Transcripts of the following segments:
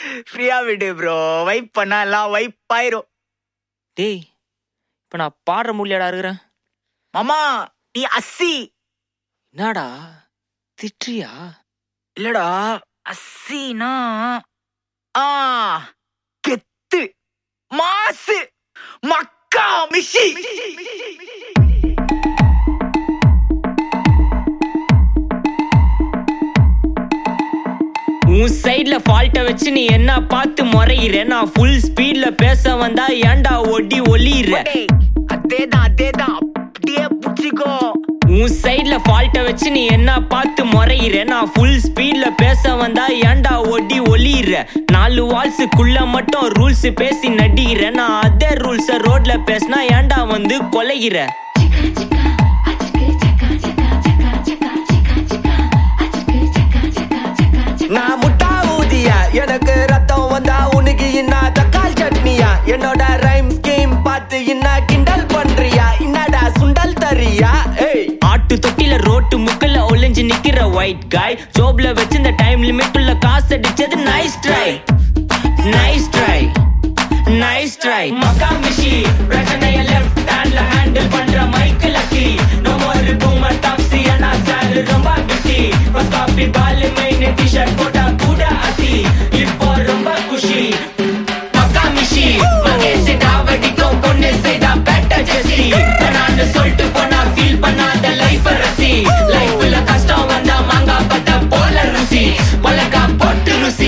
ஃப்ரீயா விடு bro vibe பண்ணா எல்லாம் வைப் ஆயிரும் டேய் இப்ப நான் பாடுற முடியலடா இருக்கிறேன் மாமா நீ அஸ்ஸி என்னடா திட்டுறியா இல்லடா அஸ்ஸினா ஆ கெத்து மாசு மக்கா மிஷி உன் சைடுல ஃபால்ட்ட வச்சு நீ என்ன பார்த்து முறையிற நான் ஃபுல் ஸ்பீட்ல பேச வந்தா ஏன்டா ஒடி ஒளியிற டேய், அதேதான் அதேதான் அப்படியே புடிச்சிக்கோ உன் சைடுல ஃபால்ட்ட வச்சு நீ என்ன பார்த்து முறையிற நான் ஃபுல் ஸ்பீட்ல பேச வந்தா ஏன்டா ஒடி ஒளியிற நாலு வால்ஸுக்குள்ள மட்டும் ரூல்ஸ் பேசி நடிகிற நான் அதே ரூல்ஸ ரோட்ல பேசினா ஏன்டா வந்து கொலைகிற நான் முட்டா ஊதியா எனக்கு ரத்தம் வந்தா உனக்கு என்ன தக்காள் சட்னியா என்னோட ரைம் ஸ்கீம் பார்த்து என்ன கிண்டல் பண்றியா என்னடா சுண்டல் தரியா ஏய் ஆட்டு தொட்டில ரோட்டு முக்கல்ல ஒளிஞ்சு நிக்கிற ஒயிட் காய் ஜோப்ல வச்சிருந்த டைம் லிமிட் உள்ள காசு அடிச்சது nice try nice try nice try மக்கா மிஷி பிரச்சனைய லெஃப்ட் ஹேண்ட்ல ஹேண்டில் பண்ற mike lucky no more boomer taxi அண்ணா சார் ரொம்ப பிஸி பஸ் காப்பி பால் மெயின் டி-ஷர்ட் போட்டா கூட அசி இப்போ ரொம்ப குஷி மக்கா மிஷி மகேஷ் டாவடிக்கும் பொண்ணு செய்தா பெட்டர் ஜெசி நான் சொல்லிட்டு போனா ஃபீல் பண்ணாத லைஃப் ரசி லைஃப்ல கஷ்டம் வந்தா மாங்கா பத்த போல ருசி மிளகா போட்டு ருசி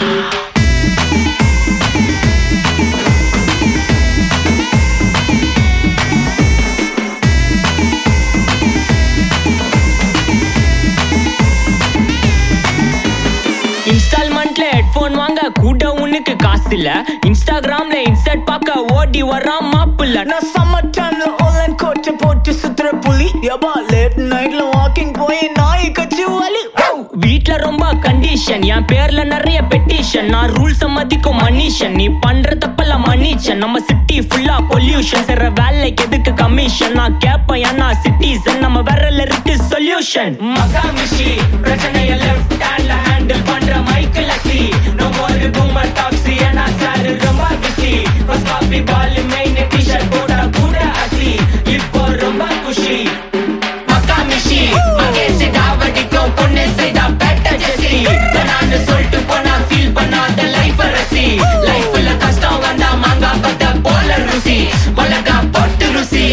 இன்ஸ்டால்மெண்ட்ல ஹெட்போன் வாங்க கூட உனக்கு காசு இல்ல இன்ஸ்டாகிராம்ல இன்ஸ்டர்ட் பார்க்க ஓடி வரான் மாப்பிள்ள நான் சம்மர் டைம்ல ஆன்லைன் கோட்டை போட்டு சுத்துற புலி எபா லேட் நைட்ல வாக்கிங் போய் நாய் கச்சி வலி வீட்ல ரொம்ப கண்டிஷன் என் பேர்ல நிறைய பெட்டிஷன் நான் ரூல்ஸ் மதிக்கும் மனுஷன் நீ பண்ற தப்பெல்லாம் மன்னிச்சன் நம்ம சிட்டி ஃபுல்லா பொல்யூஷன் செய்ற வேலைக்கு எதுக்கு கமிஷன் நான் கேப்பேன் ஏன்னா சிட்டிசன் நம்ம விரல்ல இருக்கு சொல்யூஷன் மகாமிஷி பிரச்சனைய லெஃப்ட் ஹேண்ட்ல ஹேண்டில் பண்ற மைக் லசி நோ மோர் பூமர் டாக்ஸி ஏன்னா சார் ரொம்ப பிஸி பஸ் காப்பி பால் மெயின் டி-ஷர்ட் போட்டா கூட அசி இப்போ ரொம்ப குஷி மக்காமிஷி மகேஷ் டாவடிக்கும் பொண்ணு செய்தா பெட்டர் ஜெசி நான் சொல்லிட்டு போனா ஃபீல் பண்ணாத லைஃப் ரசி லைஃப்ல கஷ்டம் வந்தா மாங்கா பத்த போல ருசி மிளகா போட்டு ருசி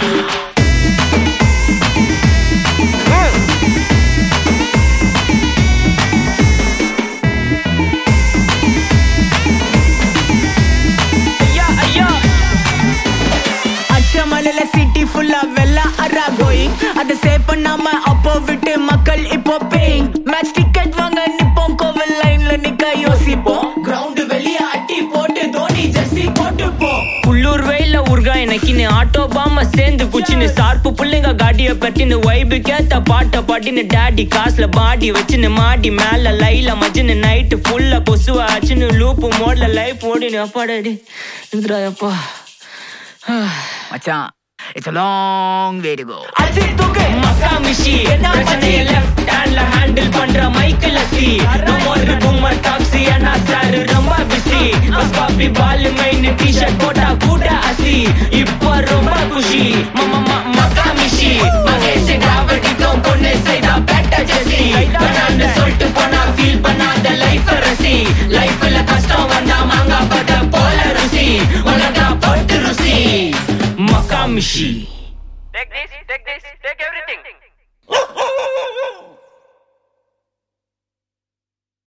ஐயா ஐயா அச்சமலையில சிட்டி ஃபுல்லா வெள்ள அரா கோயிங் அதை சேவ் பண்ணாம அப்போ விட்டு மக்கள் இப்போ பேயிங் மேட்ச் டிக்கெட் வாங்க நிப்போம் கோவில் லைன்ல நிக்க யோசிப்போம் கிரவுண்ட் வெளிய அட்டி போட்டு தோனி ஜெர்சி போட்டு போ உள்ளூர் வெயில உருகா எனக்குன்னு ஆட்டோ பாம சேர்ந்து குச்சின்னு சார்பு புள்ளைங்க காடிய பட்டின்னு வைபு கேத்த பாட்ட பாட்டின்னு டாடி காசுல பாடி வச்சுன்னு மாடி மேல லைல மச்சின்னு நைட்டு ஃபுல்லா கொசுவ ஆச்சுன்னு லூப்பு மோட்ல லைஃப் ஓடினு அப்பாடாடி இந்திரா அப்பா மச்சான் it's a long way to go Ajith தூக்கு மக்கா மிஷி பிரச்சனைய லெஃப்ட் ஹேண்ட்ல ஹேண்டில் பண்ற மைக் லசி நம்ம ஒரு பூமர் டாக்ஸி அண்ணா சார் ரொம்ப பிஸி பஸ் காப்பி பால் மெயின் டி-ஷர்ட் போட்டா கூட அசி இப்போ ரொம்ப குஷி மம்ம மக்கா மிஷி மகேஷ் டிராவடிக்கும் பொண்ணு செய்தா பெட்டர் ஜெசி நான் சொல்லிட்டு போனா ஃபீல் பண்ணாத லைஃப் ரசி லைஃப்ல கஷ்டம் வந்தா மாங்கா பத்த போல ருசி உலகா போட்டு ருசி மக்கா மிஷி Take this, take this, take everything.